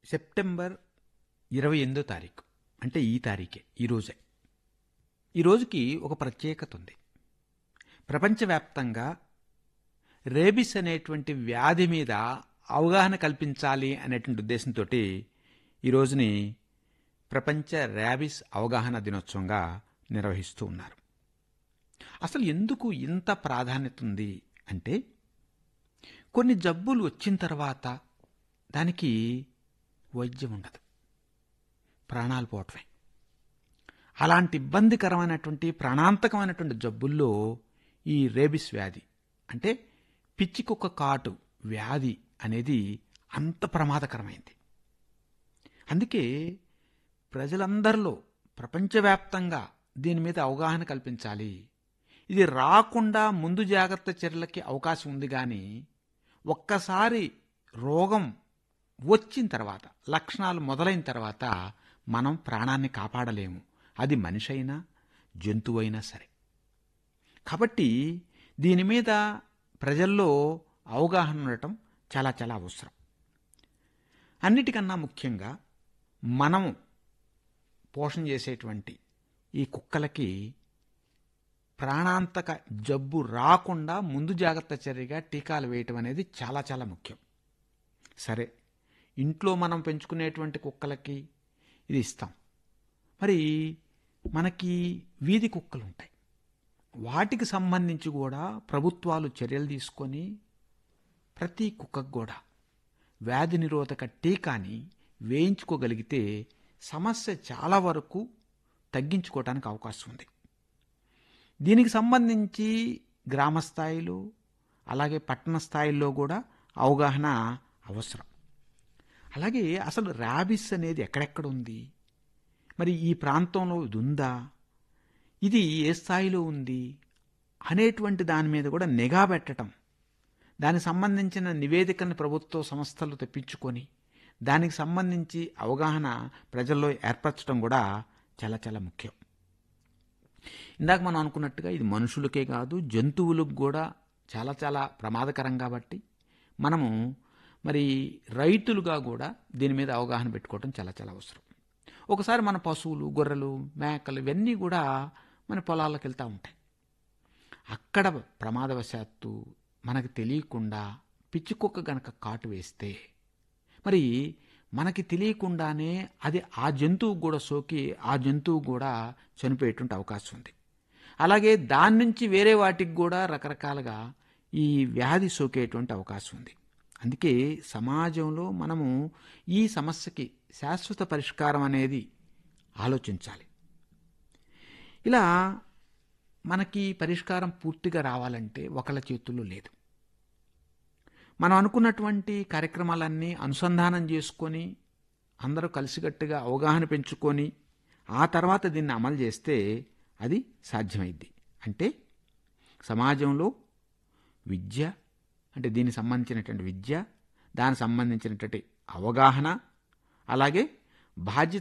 September ఇరవై ఎనిమిదో తారీఖు అంటే ఈ తారీఖే ఈరోజే ఈ రోజుకి ఒక ప్రత్యేకత ఉంది ప్రపంచవ్యాప్తంగా రేబిస్ అనేటువంటి వ్యాధి మీద అవగాహన కల్పించాలి అనేటువంటి ఉద్దేశంతో ఈ రోజుని ప్రపంచ ర్యాబిస్ అవగాహన దినోత్సవంగా నిర్వహిస్తూ ఉన్నారు అసలు ఎందుకు ఇంత ప్రాధాన్యత ఉంది అంటే కొన్ని జబ్బులు వచ్చిన తర్వాత దానికి వైద్యం ఉండదు ప్రాణాలు పోవటమే అలాంటి ఇబ్బందికరమైనటువంటి ప్రాణాంతకమైనటువంటి జబ్బుల్లో ఈ రేబిస్ వ్యాధి అంటే పిచ్చి కుక్క కాటు వ్యాధి అనేది అంత ప్రమాదకరమైంది అందుకే ప్రజలందరిలో ప్రపంచవ్యాప్తంగా దీని మీద అవగాహన కల్పించాలి ఇది రాకుండా ముందు జాగ్రత్త చర్యలకి అవకాశం ఉంది కానీ ఒక్కసారి రోగం వచ్చిన తర్వాత లక్షణాలు మొదలైన తర్వాత మనం ప్రాణాన్ని కాపాడలేము అది మనిషి అయినా జంతువైనా సరే కాబట్టి దీని మీద ప్రజల్లో అవగాహన ఉండటం చాలా చాలా అవసరం అన్నిటికన్నా ముఖ్యంగా మనము పోషణ చేసేటువంటి ఈ కుక్కలకి ప్రాణాంతక జబ్బు రాకుండా ముందు జాగ్రత్త చర్యగా టీకాలు వేయటం అనేది చాలా చాలా ముఖ్యం సరే ఇంట్లో మనం పెంచుకునేటువంటి కుక్కలకి ఇది ఇస్తాం మరి మనకి వీధి కుక్కలు ఉంటాయి వాటికి సంబంధించి కూడా ప్రభుత్వాలు చర్యలు తీసుకొని ప్రతి కుక్కకు కూడా వ్యాధి నిరోధక టీకాని వేయించుకోగలిగితే సమస్య చాలా వరకు తగ్గించుకోవడానికి అవకాశం ఉంది దీనికి సంబంధించి గ్రామ స్థాయిలో అలాగే పట్టణ స్థాయిలో కూడా అవగాహన అవసరం అలాగే అసలు ర్యాబిస్ అనేది ఎక్కడెక్కడ ఉంది మరి ఈ ప్రాంతంలో ఇది ఉందా ఇది ఏ స్థాయిలో ఉంది అనేటువంటి దాని మీద కూడా నిఘా పెట్టడం దానికి సంబంధించిన నివేదికను ప్రభుత్వ సంస్థలు తెప్పించుకొని దానికి సంబంధించి అవగాహన ప్రజల్లో ఏర్పరచడం కూడా చాలా చాలా ముఖ్యం ఇందాక మనం అనుకున్నట్టుగా ఇది మనుషులకే కాదు జంతువులకు కూడా చాలా చాలా ప్రమాదకరం కాబట్టి మనము మరి రైతులుగా కూడా దీని మీద అవగాహన పెట్టుకోవడం చాలా చాలా అవసరం ఒకసారి మన పశువులు గొర్రెలు మేకలు ఇవన్నీ కూడా మన పొలాలకు వెళ్తూ ఉంటాయి అక్కడ ప్రమాదవశాత్తు మనకు తెలియకుండా పిచ్చి కుక్క గనక కాటు వేస్తే మరి మనకి తెలియకుండానే అది ఆ జంతువు కూడా సోకి ఆ జంతువు కూడా చనిపోయేటువంటి అవకాశం ఉంది అలాగే దాని నుంచి వేరే వాటికి కూడా రకరకాలుగా ఈ వ్యాధి సోకేటువంటి అవకాశం ఉంది అందుకే సమాజంలో మనము ఈ సమస్యకి శాశ్వత పరిష్కారం అనేది ఆలోచించాలి ఇలా మనకి పరిష్కారం పూర్తిగా రావాలంటే ఒకళ్ళ చేతుల్లో లేదు మనం అనుకున్నటువంటి కార్యక్రమాలన్నీ అనుసంధానం చేసుకొని అందరూ కలిసికట్టుగా అవగాహన పెంచుకొని ఆ తర్వాత దీన్ని అమలు చేస్తే అది సాధ్యమైద్ది అంటే సమాజంలో విద్య అంటే దీనికి సంబంధించినటువంటి విద్య దానికి సంబంధించినటువంటి అవగాహన అలాగే బాధ్యత